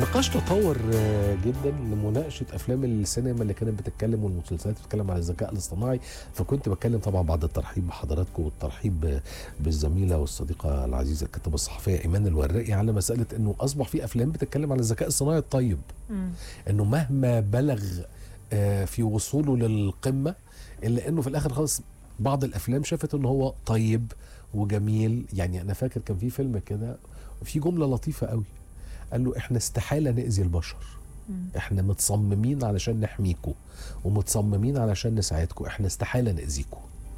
النقاش تطور آه، جدا لمناقشه افلام السينما اللي كانت بتتكلم والمسلسلات بتتكلم على الذكاء الاصطناعي فكنت بتكلم طبعا بعد الترحيب بحضراتكم والترحيب ب- بالزميله والصديقه العزيزه الكاتبه الصحفيه ايمان الورقي على مساله انه اصبح في افلام بتتكلم على الذكاء الصناعي الطيب مم. انه مهما بلغ آه، في وصوله للقمه الا انه في الاخر خالص بعض الافلام شافت انه هو طيب وجميل يعني انا فاكر كان في فيلم كده في جمله لطيفه قوي قال له احنا استحاله ناذي البشر مم. احنا متصممين علشان نحميكوا ومتصممين علشان نساعدكوا احنا استحاله ناذيكوا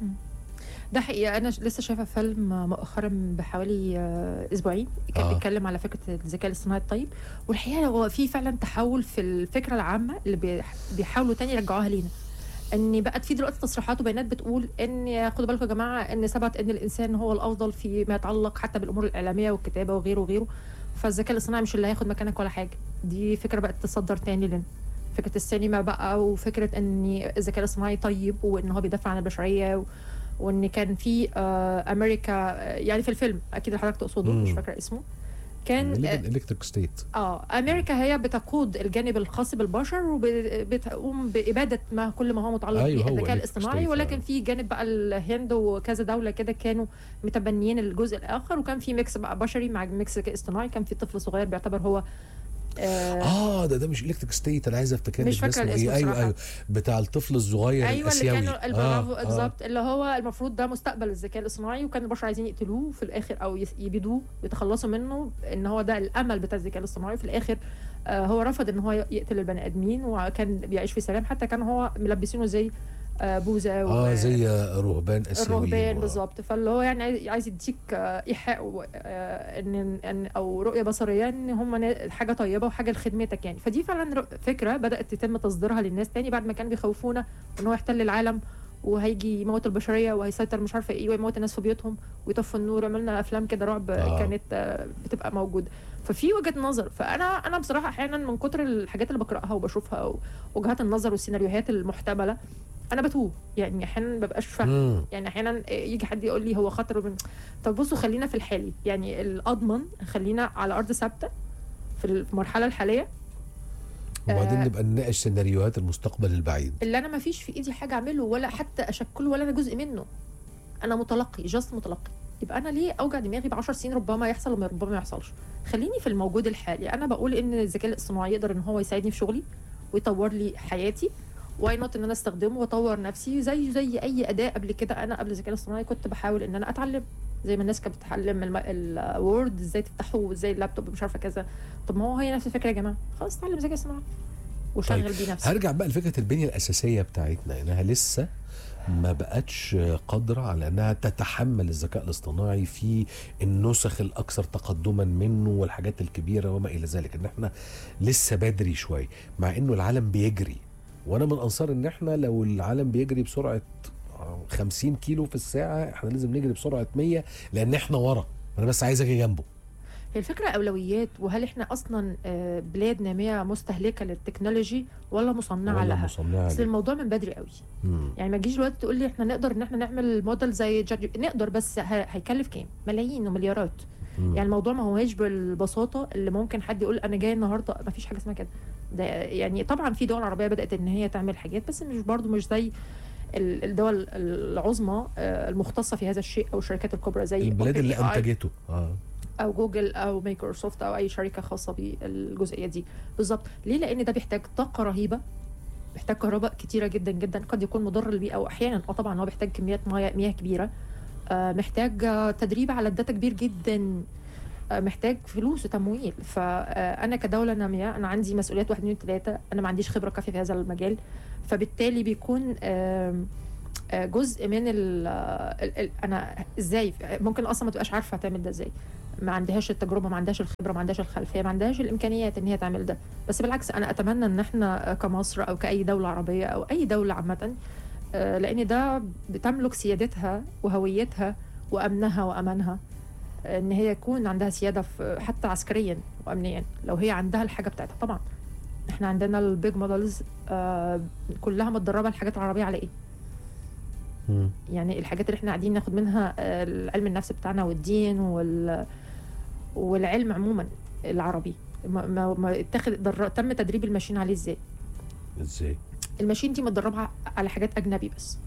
ده حقيقة أنا ش- لسه شايفة فيلم مؤخرا بحوالي آه، أسبوعين كان آه. آه. بيتكلم على فكرة الذكاء الاصطناعي الطيب والحقيقة هو في فعلا تحول في الفكرة العامة اللي بيح- بيحاولوا تاني يرجعوها لينا ان بقت في دلوقتي تصريحات وبيانات بتقول ان خدوا بالكم يا جماعه ان ثبت ان الانسان هو الافضل فيما يتعلق حتى بالامور الاعلاميه والكتابه وغيره وغيره فالذكاء الاصطناعي مش اللي هياخد مكانك ولا حاجه دي فكره بقت تصدر تاني لنا فكره السينما بقى وفكره ان الذكاء الاصطناعي طيب وان هو بيدافع عن البشريه و... وان كان في آه امريكا آه، يعني في الفيلم اكيد اللي حضرتك تقصده مش مم. فاكره اسمه كان آه، الكتريك ستيت اه امريكا هي بتقود الجانب الخاص بالبشر وبتقوم باباده ما كل ما هو متعلق أيوه، هو بالذكاء Electric الاصطناعي State، ولكن آه. في جانب بقى الهند وكذا دوله كده كانوا متبنيين الجزء الاخر وكان في ميكس بقى بشري مع ميكس ذكاء اصطناعي كان في طفل صغير بيعتبر هو آه اه ده ده مش الكتريك ستيت انا عايز افتكر مش لك فاكرة اسمه الاسم ايه ايوه بصراحة. ايوه بتاع الطفل الصغير ايوه اللي الاسيوي كانوا البرافو آه، بالظبط اللي هو المفروض ده مستقبل الذكاء الاصطناعي وكان البشر عايزين يقتلوه في الاخر او يس- يبيدوه ويتخلصوا منه ان هو ده الامل بتاع الذكاء الاصطناعي في الاخر آه هو رفض ان هو يقتل البني ادمين وكان بيعيش في سلام حتى كان هو ملبسينه زي آه بوذا اه زي رهبان اسيويين الرهبان و- بالظبط فاللي هو يعني عايز- عايز يديك آه، ايحاء و- آه، ان ان او رؤيه بصريه ان هم نا- حاجه طيبه وحاجه لخدمتك يعني فدي فعلا ر- فكره بدات يتم تصديرها للناس تاني بعد ما كانوا بيخوفونا ان هو يحتل العالم وهيجي يموت البشريه وهيسيطر مش عارفه ايه ويموت الناس في بيوتهم ويطفوا النور عملنا افلام كده رعب آه. آه. كانت آه، بتبقى موجوده ففي وجهه نظر فانا انا بصراحه احيانا من كتر الحاجات اللي بقراها وبشوفها ووجهات النظر والسيناريوهات المحتمله انا بتوه يعني احيانا ما ببقاش فاهمه مم. يعني احيانا يجي حد يقول لي هو خطر وبن... طب بصوا خلينا في الحالي يعني الاضمن خلينا على ارض ثابته في المرحله الحاليه وبعدين آه. نبقى نناقش سيناريوهات المستقبل البعيد اللي انا ما فيش في ايدي حاجه اعمله ولا حتى اشكله ولا انا جزء منه انا متلقي جاست متلقي يبقى انا ليه اوجع دماغي ب 10 سنين ربما يحصل وربما ما يحصلش خليني في الموجود الحالي انا بقول ان الذكاء الاصطناعي يقدر ان هو يساعدني في شغلي ويطور لي حياتي واي نوت ان انا استخدمه واطور نفسي زي زي اي اداه قبل كده انا قبل الذكاء الاصطناعي كنت بحاول ان انا اتعلم زي ما الناس كانت بتتعلم الم- الوورد ازاي تفتحه وازاي اللابتوب مش عارفه كذا طب ما هو هي نفس الفكره يا جماعه خلاص اتعلم ذكاء اصطناعي وشغل بيه نفسك هرجع بقى لفكره البنيه الاساسيه بتاعتنا انها لسه ما بقتش قادرة على أنها تتحمل الذكاء الاصطناعي في النسخ الأكثر تقدما منه والحاجات الكبيرة وما إلى ذلك إن إحنا لسه بدري شوي مع إنه العالم بيجري وأنا من أنصار إن إحنا لو العالم بيجري بسرعة 50 كيلو في الساعة إحنا لازم نجري بسرعة 100 لأن إحنا ورا أنا بس عايز أجي جنبه هي الفكرة أولويات وهل إحنا أصلا آه، بلاد نامية مستهلكة للتكنولوجي ولا مصنعة ولا لها؟ مصنعة أصل ليه. الموضوع من بدري قوي مم. يعني ما تجيش دلوقتي تقول لي إحنا نقدر إن إحنا نعمل موديل زي جاد نقدر بس ه- هيكلف كام؟ ملايين ومليارات مم. يعني الموضوع ما هواش بالبساطة اللي ممكن حد يقول أنا جاي النهاردة ما فيش حاجة اسمها كده ده يعني طبعا في دول عربية بدأت إن هي تعمل حاجات بس مش برضو مش زي ال- الدول العظمى آه، المختصة في هذا الشيء أو الشركات الكبرى زي البلاد اللي OpenAI. أنتجته آه. او جوجل او مايكروسوفت او اي شركه خاصه بالجزئيه دي بالظبط ليه لان ده بيحتاج طاقه رهيبه بيحتاج كهرباء كتيره جدا جدا قد يكون مضر للبيئه واحيانا اه طبعا هو بيحتاج كميات مياه مياه كبيره آه محتاج آه، تدريب على الداتا كبير جدا آه، محتاج فلوس وتمويل فانا كدوله ناميه انا عندي مسؤوليات واحد اثنين ثلاثه انا ما عنديش خبره كافيه في هذا المجال فبالتالي بيكون آم، آه، جزء من ال ال ال انا ازاي ممكن اصلا ما تبقاش عارفه هتعمل ده ازاي ما عندهاش التجربه ما عندهاش الخبره ما عندهاش الخلفيه ما عندهاش الامكانيات ان هي تعمل ده بس بالعكس انا اتمنى ان احنا كمصر او كاي دوله عربيه او اي دوله عامه آه، لان ده بتملك سيادتها وهويتها وامنها وامانها ان هي يكون عندها سياده في حتى عسكريا وامنيا لو هي عندها الحاجه بتاعتها طبعا احنا عندنا البيج مودلز آه كلها متدربه الحاجات العربيه على ايه مم. يعني الحاجات اللي احنا قاعدين ناخد منها آه، علم النفس بتاعنا والدين وال والعلم عموما العربي ما, ما, ما اتخذ در... تم تدريب الماشين عليه ازاي ازاي الماشين دي متدربه على حاجات اجنبي بس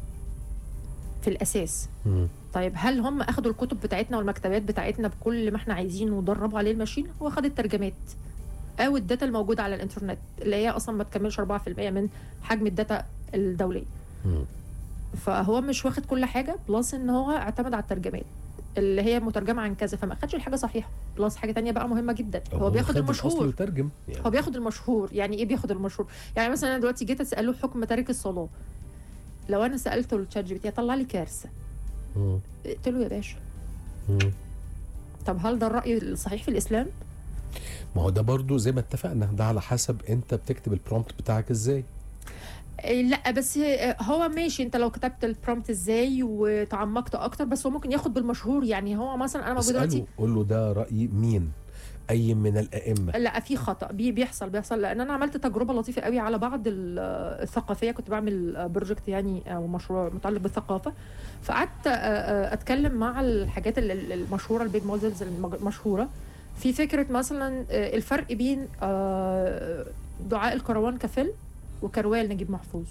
في الاساس مم. طيب هل هم اخدوا الكتب بتاعتنا والمكتبات بتاعتنا بكل ما احنا عايزينه ودربوا عليه الماشين هو خد الترجمات او الداتا الموجوده على الانترنت اللي هي اصلا ما تكملش 4% من حجم الداتا الدوليه مم. فهو مش واخد كل حاجه بلس ان هو اعتمد على الترجمات اللي هي مترجمه عن كذا فما خدش الحاجه صحيحه بلس حاجه تانية بقى مهمه جدا هو بياخد خد الأصل المشهور وترجم هو يعني بياخد المشهور يعني ايه بياخد المشهور يعني مثلا انا دلوقتي جيت اساله حكم تارك الصلاه لو انا سالته الشات جي بي تي هيطلع لي كارثه مم. اقتله يا باشا مم. طب هل ده الراي الصحيح في الاسلام ما هو ده برضو زي ما اتفقنا ده على حسب انت بتكتب البرومبت بتاعك ازاي إيه، لا بس إيه، هو ماشي انت لو كتبت البرومبت ازاي وتعمقت اكتر بس هو ممكن ياخد بالمشهور يعني هو مثلا انا موجود اساله دلوقتي قول له ده راي مين اي من الائمه لا في خطا بي بيحصل بيحصل لان انا عملت تجربه لطيفه قوي على بعض ال- الثقافيه كنت بعمل بروجكت يعني او مشروع متعلق بالثقافه فقعدت آه، آه، اتكلم مع الحاجات ال- ال- المشهوره البيج مودلز المشهوره في فكره مثلا آه، الفرق بين آه، دعاء الكروان كفيلم وكروال نجيب محفوظ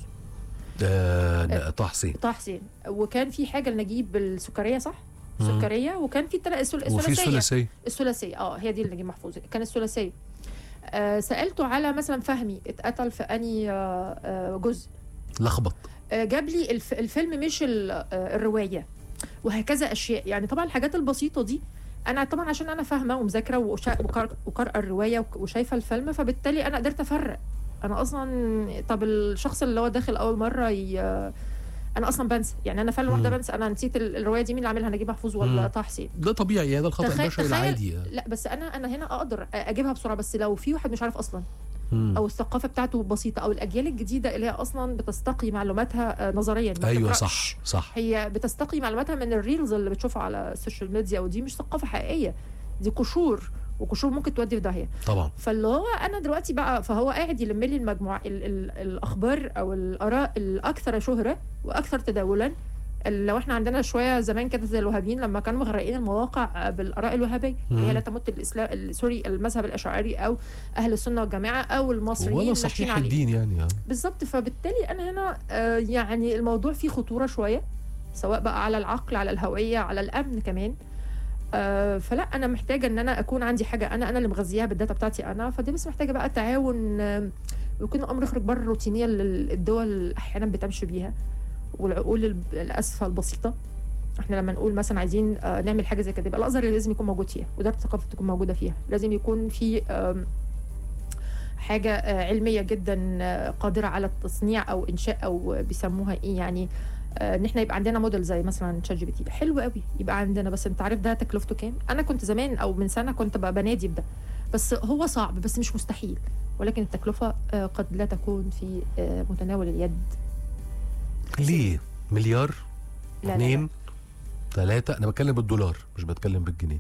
ده ده طه حسين طه حسين وكان في حاجه لنجيب السكريه صح؟ مم. سكريه وكان في التلا- الثل- وفي الثلاثيه ثلاثيه الثلاثيه اه هي دي اللي نجيب محفوظ كان الثلاثيه آه سالته على مثلا فهمي اتقتل في اني آه آه جزء لخبط آه جاب لي الف الفيلم مش ال- آه الروايه وهكذا اشياء يعني طبعا الحاجات البسيطه دي انا طبعا عشان انا فاهمه ومذاكره وشا- وقار- وقارئه الروايه وك- وشايفه الفيلم فبالتالي انا قدرت افرق انا اصلا طب الشخص اللي هو داخل اول مره ي... انا اصلا بنسى يعني انا فعلا واحده مم. بنسى انا نسيت ال- الروايه دي مين اللي عاملها نجيب محفوظ ولا مم. طه حسين ده طبيعي يعني ده الخطا تخيل- البشري تخيل- العادي يعني. لا بس انا انا هنا اقدر اجيبها بسرعه بس لو في واحد مش عارف اصلا مم. او الثقافه بتاعته بسيطه او الاجيال الجديده اللي هي اصلا بتستقي معلوماتها آه، نظريا ما ايوه بتقرأش. صح صح هي بتستقي معلوماتها من الريلز اللي بتشوفها على السوشيال ميديا ودي مش ثقافه حقيقيه دي قشور وقشور ممكن تودي في داهيه طبعا فاللي هو انا دلوقتي بقى فهو قاعد يلم لي المجموعه ال ال الاخبار او الاراء الاكثر شهره واكثر تداولا ال- لو احنا عندنا شويه زمان كده زي الوهابيين لما كانوا مغرقين المواقع بالاراء الوهابيه اللي هي مم. لا تمت الاسلام ال- سوري المذهب الاشعري او اهل السنه والجماعه او المصريين ولا ماشيين صحيح عليه. الدين يعني آه. بالظبط فبالتالي انا هنا آه، يعني الموضوع فيه خطوره شويه سواء بقى على العقل على الهويه على الامن كمان آه، فلا انا محتاجه ان انا اكون عندي حاجه انا انا اللي مغذياها بالداتا بتاعتي انا فدي بس محتاجه بقى تعاون آه، ويكون الامر يخرج بره الروتينيه اللي الدول احيانا بتمشي بيها والعقول الب- الاسفه البسيطه احنا لما نقول مثلا عايزين آه، نعمل حاجه زي كده يبقى الازهر لازم يكون موجود فيها وده الثقافه تكون موجوده فيها لازم يكون في آم، حاجه آه، علميه جدا آه، قادره على التصنيع او انشاء او بيسموها ايه يعني آه، ان احنا يبقى عندنا موديل زي مثلا تشات جي بي تي حلو قوي يبقى عندنا بس انت عارف ده تكلفته كام انا كنت زمان او من سنه كنت بقى بنادي بده بس هو صعب بس مش مستحيل ولكن التكلفه آه، قد لا تكون في آه، متناول اليد ليه مليار لا، لا، اثنين ثلاثة أنا بتكلم بالدولار مش بتكلم بالجنيه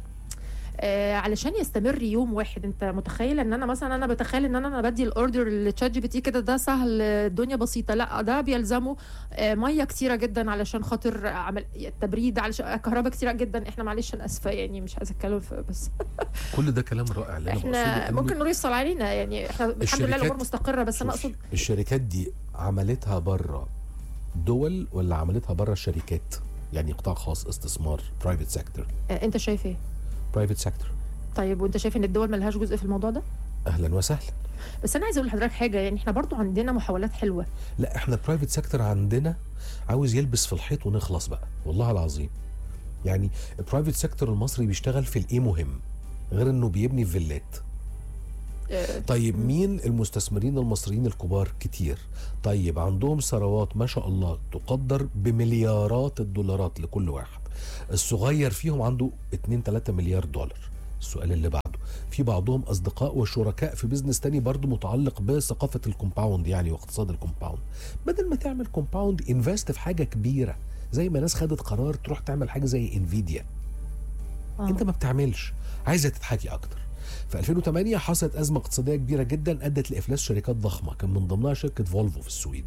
آه علشان يستمر يوم واحد انت متخيل ان انا مثلا انا بتخيل ان انا انا بدي الاوردر لتشات جي بي تي كده ده سهل آه، الدنيا بسيطه لا ده بيلزمه آه ميه كتيره جدا علشان خاطر عمل التبريد علشان كهرباء كتيره جدا احنا معلش انا اسفه يعني مش عايزه اتكلم في بس كل ده كلام رائع اللي أنا احنا بقصده إنه ممكن نور يفصل علينا يعني احنا الحمد لله الشركات- الامور مستقره بس انا شوفي، اقصد الشركات دي عملتها بره دول ولا عملتها بره الشركات يعني قطاع خاص استثمار برايفت سيكتور آه انت شايف ايه برايفت سيكتور طيب وانت شايف ان الدول ملهاش جزء في الموضوع ده اهلا وسهلا بس انا عايزه اقول لحضرتك حاجه يعني احنا برضو عندنا محاولات حلوه لا احنا البرايفت سيكتور عندنا عاوز يلبس في الحيط ونخلص بقى والله العظيم يعني البرايفت سيكتور المصري بيشتغل في الايه مهم غير انه بيبني فيلات آه، طيب مين المستثمرين المصريين الكبار كتير طيب عندهم ثروات ما شاء الله تقدر بمليارات الدولارات لكل واحد الصغير فيهم عنده 2 3 مليار دولار السؤال اللي بعده في بعضهم اصدقاء وشركاء في بيزنس تاني برضو متعلق بثقافه الكومباوند يعني واقتصاد الكومباوند بدل ما تعمل كومباوند انفست في حاجه كبيره زي ما ناس خدت قرار تروح تعمل حاجه زي انفيديا آه. انت ما بتعملش عايزه تتحكي اكتر في 2008 حصلت ازمه اقتصاديه كبيره جدا ادت لافلاس شركات ضخمه كان من ضمنها شركه فولفو في السويد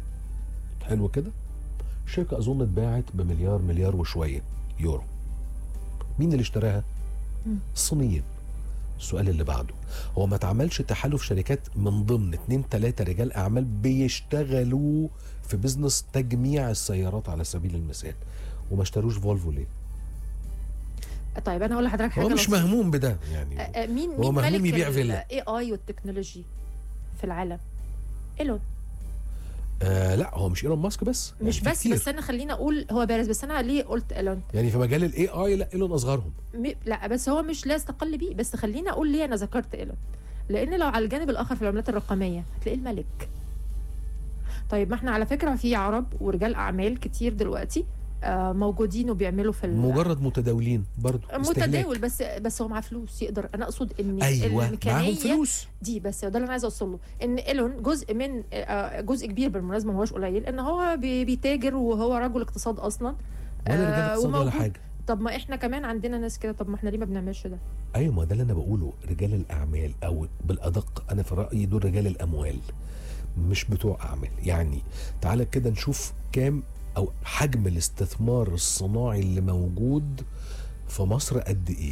حلو كده الشركه اظن اتباعت بمليار مليار وشويه يورو مين اللي اشتراها مم. الصينيين السؤال اللي بعده هو ما اتعملش تحالف شركات من ضمن اتنين تلاتة رجال اعمال بيشتغلوا في بزنس تجميع السيارات على سبيل المثال وما اشتروش فولفو ليه؟ طيب انا اقول لحضرتك حاجه هو مش لطيفة. مهموم بده يعني آه، آه، مين هو مين مهموم ملك يبيع فيلا. الاي اي والتكنولوجي في العالم ايلون آه لا هو مش ايلون ماسك بس يعني مش في بس كتير. بس انا خليني اقول هو بارز بس انا ليه قلت ايلون يعني في مجال الاي اي لا ايلون اصغرهم م- لا بس هو مش لا يستقل بيه بس خليني اقول ليه انا ذكرت ايلون لان لو على الجانب الاخر في العملات الرقميه هتلاقيه الملك طيب ما احنا على فكره في عرب ورجال اعمال كتير دلوقتي آه، موجودين وبيعملوا في ال- مجرد متداولين برضو استهلاك. متداول بس بس هو معاه فلوس يقدر انا اقصد ان ايوه معاهم الامكانيه فلوس دي بس ده اللي انا عايزه اوصل له ان ايلون جزء من آه، جزء كبير بالمناسبه ما هوش قليل ان هو بي- بيتاجر وهو رجل اقتصاد اصلا ولا رجال آه، اقتصاد ولا وموجود- حاجه طب ما احنا كمان عندنا ناس كده طب ما احنا ليه ما بنعملش ده ايوه ما ده اللي انا بقوله رجال الاعمال او بالادق انا في رايي دول رجال الاموال مش بتوع اعمال يعني تعالى كده نشوف كام او حجم الاستثمار الصناعي اللي موجود في مصر قد ايه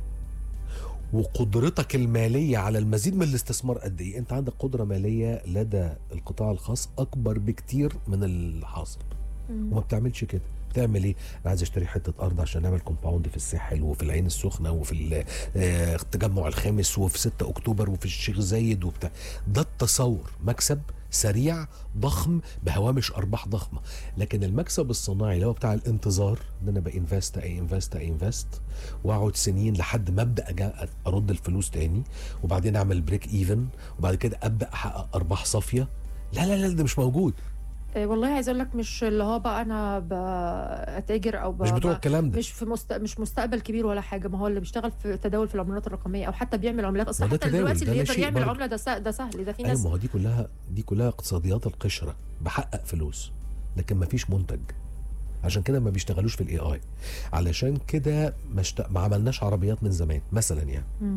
وقدرتك الماليه على المزيد من الاستثمار قد ايه انت عندك قدره ماليه لدى القطاع الخاص اكبر بكتير من الحاصل وما بتعملش كده بتعمل ايه؟ انا عايز اشتري حته ارض عشان نعمل كومباوند في الساحل وفي العين السخنه وفي ال- آه، التجمع الخامس وفي 6 اكتوبر وفي الشيخ زايد وبتاع ده التصور مكسب سريع ضخم بهوامش ارباح ضخمه لكن المكسب الصناعي اللي هو بتاع الانتظار ان انا بانفست اي انفست اي انفست واقعد سنين لحد ما ابدا أجا- ارد الفلوس تاني وبعدين اعمل بريك ايفن وبعد كده ابدا احقق ارباح صافيه لا لا لا ده مش موجود آه، والله عايزه اقول لك مش اللي هو بقى انا بتاجر او ب... مش بتوع ب- الكلام ده مش في مست... مش مستقبل كبير ولا حاجه ما هو اللي بيشتغل في تداول في العملات الرقميه او حتى بيعمل عملات اصلا ما ده حتى تداول، دلوقتي ده اللي لا يقدر شيء يعمل برضه. عمله ده سهل ده سهل ده في ايوه ناس ما هو دي كلها دي كلها اقتصاديات القشره بحقق فلوس لكن ما فيش منتج عشان كده ما بيشتغلوش في الاي اي علشان كده ما, شت... ما عملناش عربيات من زمان مثلا يعني مم.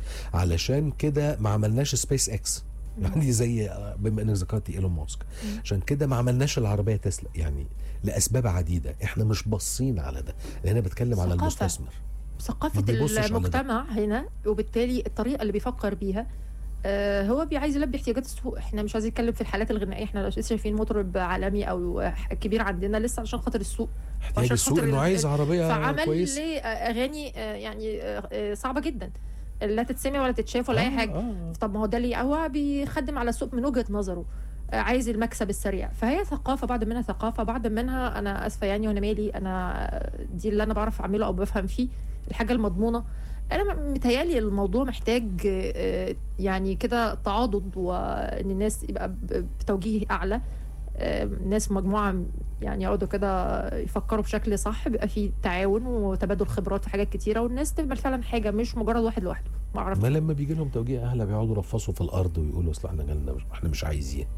علشان كده ما عملناش سبيس اكس يعني زي بما انك ذكرتي ايلون ماسك مم. عشان كده ما عملناش العربيه تسلا يعني لاسباب عديده احنا مش باصين على ده لان انا بتكلم على ثقافة. المستثمر ثقافه ما بيبصش على ده. المجتمع هنا وبالتالي الطريقه اللي بيفكر بيها آه، هو بي- عايز يلبي احتياجات السوق احنا مش عايزين نتكلم في الحالات الغنائيه احنا لسه شايفين مطرب عالمي او كبير عندنا لسه عشان خاطر السوق احتياج عشان السوق خاطر انه ال- عايز عربيه فعمل كويس ليه اغاني آه، يعني آه، آه، صعبه جدا لا تتسمع ولا تتشاف ولا اي حاجه آه. طب ما هو ده اللي هو بيخدم على السوق من وجهه نظره آه، عايز المكسب السريع فهي ثقافه بعض منها ثقافه بعض منها انا اسفه يعني وانا مالي انا دي اللي انا بعرف اعمله او بفهم فيه الحاجه المضمونه انا م- متهيالي الموضوع محتاج آه، يعني كده تعاضد وان الناس يبقى ب- بتوجيه اعلى آه، ناس مجموعه يعني يقعدوا كده يفكروا بشكل صح بيبقى في تعاون وتبادل خبرات في حاجات كتيره والناس تعمل فعلا حاجه مش مجرد واحد لوحده ما اعرف ما لما بيجي لهم توجيه اهلا بيقعدوا يرفصوا في الارض ويقولوا اصل احنا جالنا مش احنا مش عايزين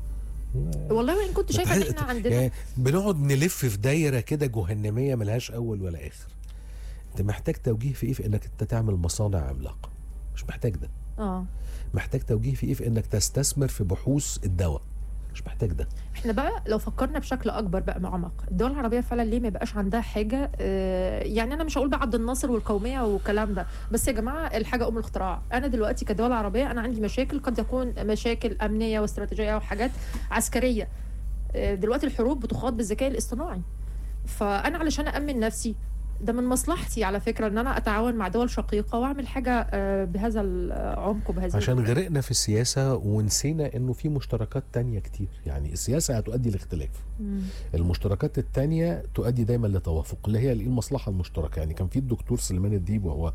والله وان كنت شايفه ان بتحس- احنا عندنا يعني بنقعد نلف في دايره كده جهنميه ملهاش اول ولا اخر انت محتاج توجيه في ايه في انك انت تعمل مصانع عملاقه مش محتاج ده اه محتاج توجيه في ايه في انك تستثمر في بحوث الدواء مش محتاج ده احنا بقى لو فكرنا بشكل اكبر بقى معمق الدول العربيه فعلا ليه ما يبقاش عندها حاجه آه، يعني انا مش هقول بقى عبد الناصر والقوميه والكلام ده بس يا جماعه الحاجه ام الاختراع انا دلوقتي كدول عربيه انا عندي مشاكل قد يكون مشاكل امنيه واستراتيجيه وحاجات عسكريه آه، دلوقتي الحروب بتخاض بالذكاء الاصطناعي فانا علشان امن نفسي ده من مصلحتي على فكره ان انا اتعاون مع دول شقيقه واعمل حاجه آه، بهذا العمق وبهذه عشان غرقنا في السياسه ونسينا انه في مشتركات تانية كتير يعني السياسه هتؤدي لاختلاف مم. المشتركات التانية تؤدي دايما لتوافق اللي هي المصلحة المشتركة يعني كان في الدكتور سليمان الديب وهو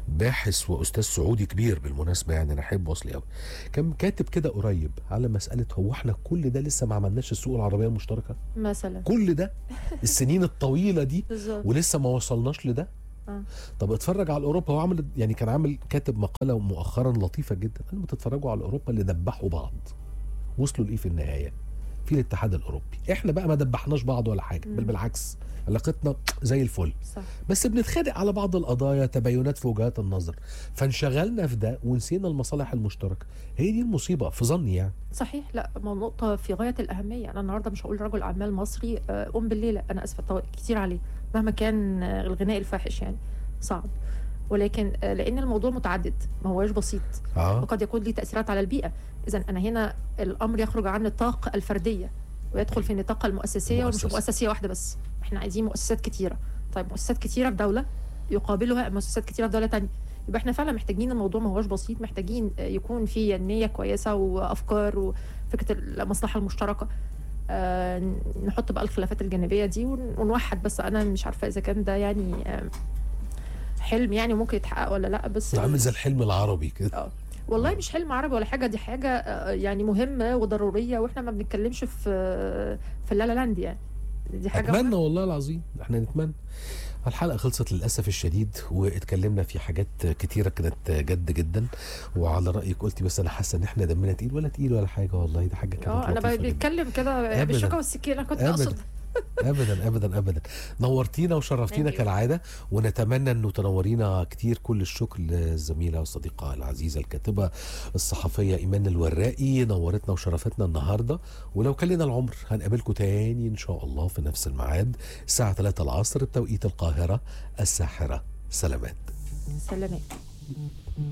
باحث وأستاذ سعودي كبير بالمناسبة يعني أنا أحب وصلي قوي كان كاتب كده قريب على مسألة هو احنا كل ده لسه ما عملناش السوق العربية المشتركة مثلا كل ده السنين الطويلة دي بالظبط ولسه ما وصلناش لده آه. طب اتفرج على اوروبا هو عامل يعني كان عامل كاتب مقاله مؤخرا لطيفه جدا قال ما تتفرجوا على اوروبا اللي دبحوا بعض وصلوا لايه في النهايه في الاتحاد الاوروبي احنا بقى ما دبحناش بعض ولا حاجه بل مم. بالعكس علاقتنا زي الفل صح بس بنتخانق على بعض القضايا تباينات في وجهات النظر فانشغلنا في ده ونسينا المصالح المشتركه هي دي المصيبه في ظني يعني صحيح لا ما نقطة في غاية الأهمية أنا النهاردة مش هقول رجل أعمال مصري آه، قوم بالليلة أنا آسفة طو- كتير عليه مهما كان آه، الغناء الفاحش يعني صعب ولكن آه، لان الموضوع متعدد ما هوش بسيط اه وقد يكون ليه تاثيرات على البيئه اذا انا هنا الامر يخرج عن نطاق الفرديه ويدخل في النطاق المؤسسيه ومش المؤسسة. مؤسسيه واحده بس احنا عايزين مؤسسات كتيره طيب مؤسسات كتيره في دوله يقابلها مؤسسات كتيره في دوله تانية يبقى احنا فعلا محتاجين الموضوع ما هوش بسيط محتاجين آه، يكون في نيه كويسه وافكار وفكره المصلحه المشتركه آه، نحط بقى الخلافات الجانبيه دي ون- ونوحد بس انا مش عارفه اذا كان ده يعني آه، حلم يعني ممكن يتحقق ولا لا بس عامل زي الحلم العربي كده اه والله مش حلم عربي ولا حاجه دي حاجه آه، يعني مهمه وضروريه واحنا ما بنتكلمش في في اللالا لاند يعني دي حاجه اتمنى والله العظيم احنا نتمنى الحلقة خلصت للأسف الشديد واتكلمنا في حاجات كتيرة كانت جد جدا وعلى رأيك قلتي بس أنا حاسة إن إحنا دمنا تقيل ولا تقيل ولا حاجة والله دي حاجة كانت اه انا لطيفة جداً. بتكلم كده أبداً. بالشوكه والسكينه كنت أبداً. اقصد ابدا ابدا ابدا نورتينا وشرفتينا Thank you. كالعاده ونتمنى انه تنورينا كتير كل الشكر للزميله والصديقه العزيزه الكاتبه الصحفيه ايمان الوراقي نورتنا وشرفتنا النهارده ولو كان لنا العمر هنقابلكم تاني ان شاء الله في نفس الميعاد الساعه 3 العصر بتوقيت القاهره الساحره سلامات سلامات